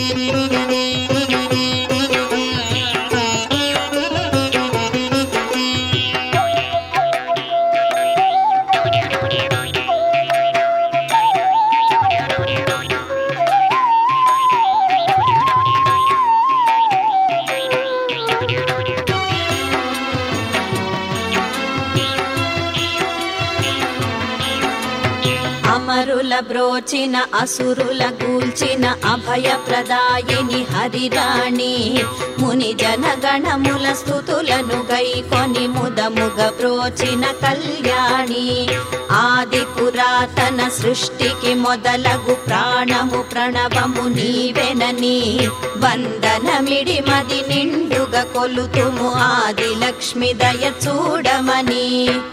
అమరుల బ్రోచిన అసురుల గూల్చిన అభయ ప్రదాయిని హరిరాణి ముని జనగణముల స్థుతులను గైకొని ముదముగ బ్రోచిన కళ్యాణి ఆది పురాతన సృష్టికి మొదలగు ప్రాణము ప్రణవము నీవెనని వందనమిడి మది నిండుగా కొలుతుము ఆది లక్ష్మి దయ చూడమని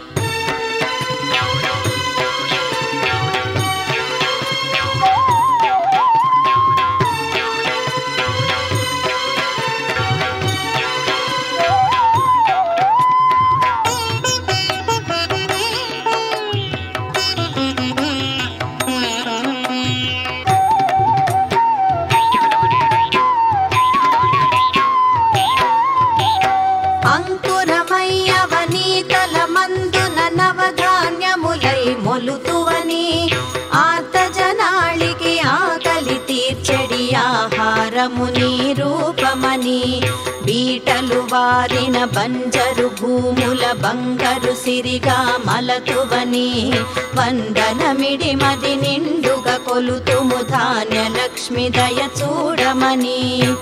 అంకురమయ్యవని తల మందున నవధాన్యములై మొలుతువని ఆర్తజనాళికి ఆకలి తీర్చెడి ఆహారము నీ రూపమని బీటలు వారిన బంజరు భూముల బంగారు సిరిగా మలతువని వందనమిడి మది నిండుగా కొలుతుము ధాన్య లక్ష్మి దయ చూడమని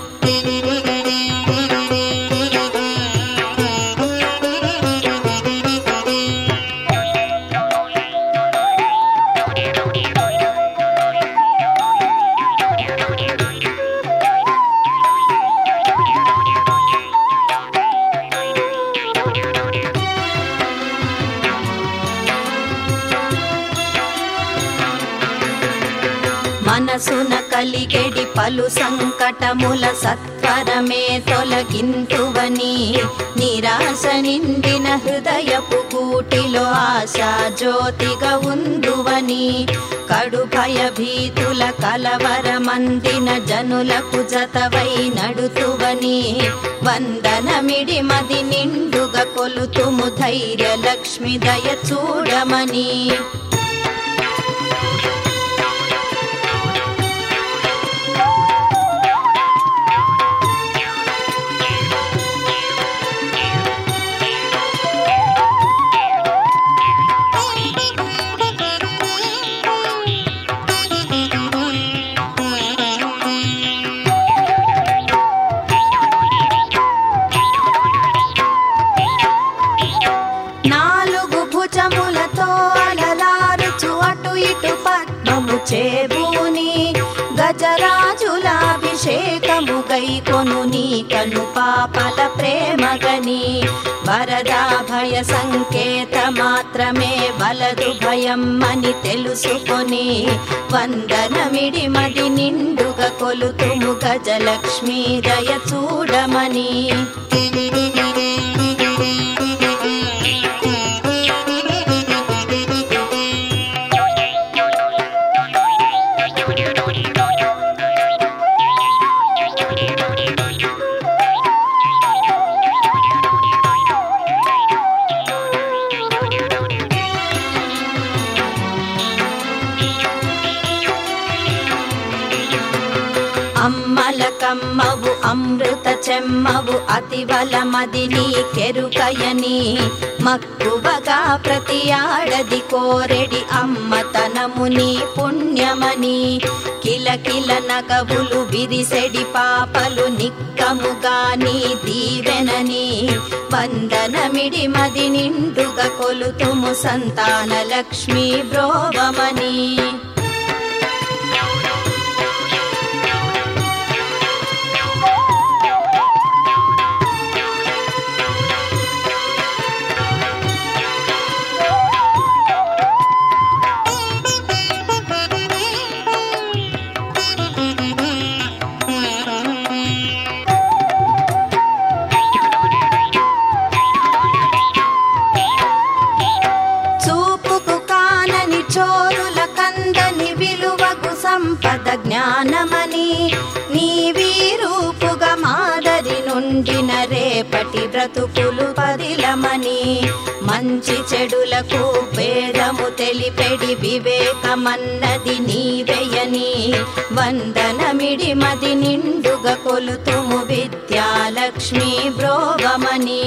మనసున కలిగెడి పలు సంకటముల సత్వరమే తొలగింతువని నిరాశ నిండిన హృదయపు కూటిలో ఆశా జ్యోతిగా ఉందువని కడు భయభీతుల కలవరమందిన జనులకు జతవై నడుతువని వందనమిడి మది నిండుగా కొలుతుము ధైర్య లక్ష్మి దయ చూడమని నాలుగు భుజములతో అలలారుచు అటు ఇటు పద్మము చేబూని గజరాజులాభిషేకము గైకొను నీ కను పాపల ప్రేమగని వరదాభయ సంకేత మాత్రమే వలదు భయం అని తెలుసుకొని వందనమిడి మది నిండుగా కొలుతుము గజలక్ష్మీ దయ చూడమని అమ్మల కమ్మవు అమృత చెమ్మవు అతివల మదిని కెరుకయని మక్కువగా ప్రతి ఆడది కోరెడి అమ్మతనము నీ పుణ్యమని కిలకిల నగవులు విరిసెడి పాపలు నిక్కముగా నీ దీవెనని వందనమిడి మది నిండుగా కొలుతుము సంతాన లక్ష్మీ బ్రోవమని చూపుకు కానని చోరుల కందని రేపటి బ్రతుకులు పదిలమని మంచి చెడులకు భేదము తెలిపెడి వివేకమన్నది నీవెయని వందనమిడి మది నిండుగా కొలుతుము విద్యాలక్ష్మి బ్రోవమని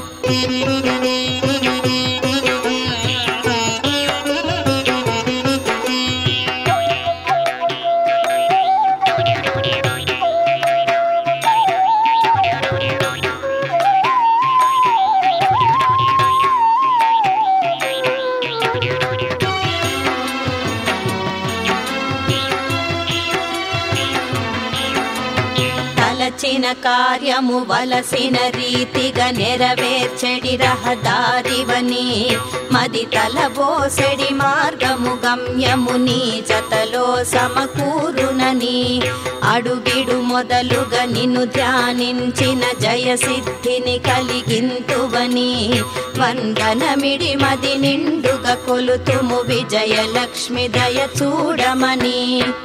తలచిన కార్యము వలసిన రీతిగా నెరవేర్చెడి రహదారివని మది తలబోసెడి మార్గము గమ్యము నీ జతలో సమకూరునని అడుగిడు మొదలుగా నిన్ను ధ్యానించిన జయసిద్ధిని కలిగింతువని వందనమిడి మది నిండుగా కొలుతుము విజయలక్ష్మి దయ చూడమని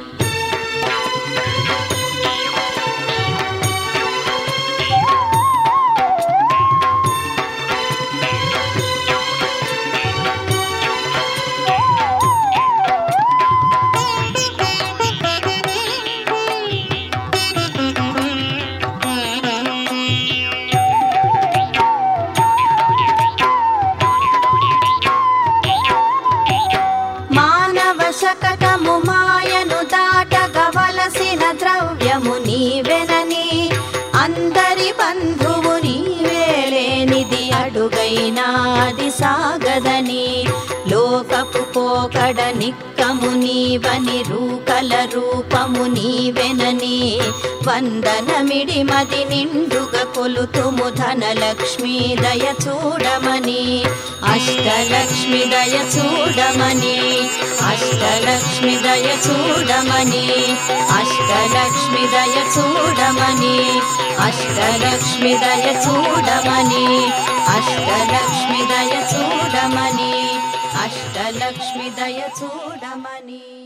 మానవ శకటము మాయను దాటగవలసిన ద్రవ్యము నీవెనని అందరి బంధువు నీవేలేనిది అడుగైనాది సాగదని లోకపు పోకడ నిక్కము నీవని రూకల రూపము నీవెనని వందనమిడి మది నిండుగా కొలుతుము ధనలక్ష్మి దయ చూడమని అష్టలక్ష్మి దయ చూడమని అష్టలక్ష్మి దయ చూడమని అష్టలక్ష్మి దయ చూడమని అష్టలక్ష్మి దయ చూడమని అష్టలక్ష్మి దయ చూడమని అష్టలక్ష్మి దయ చూడమని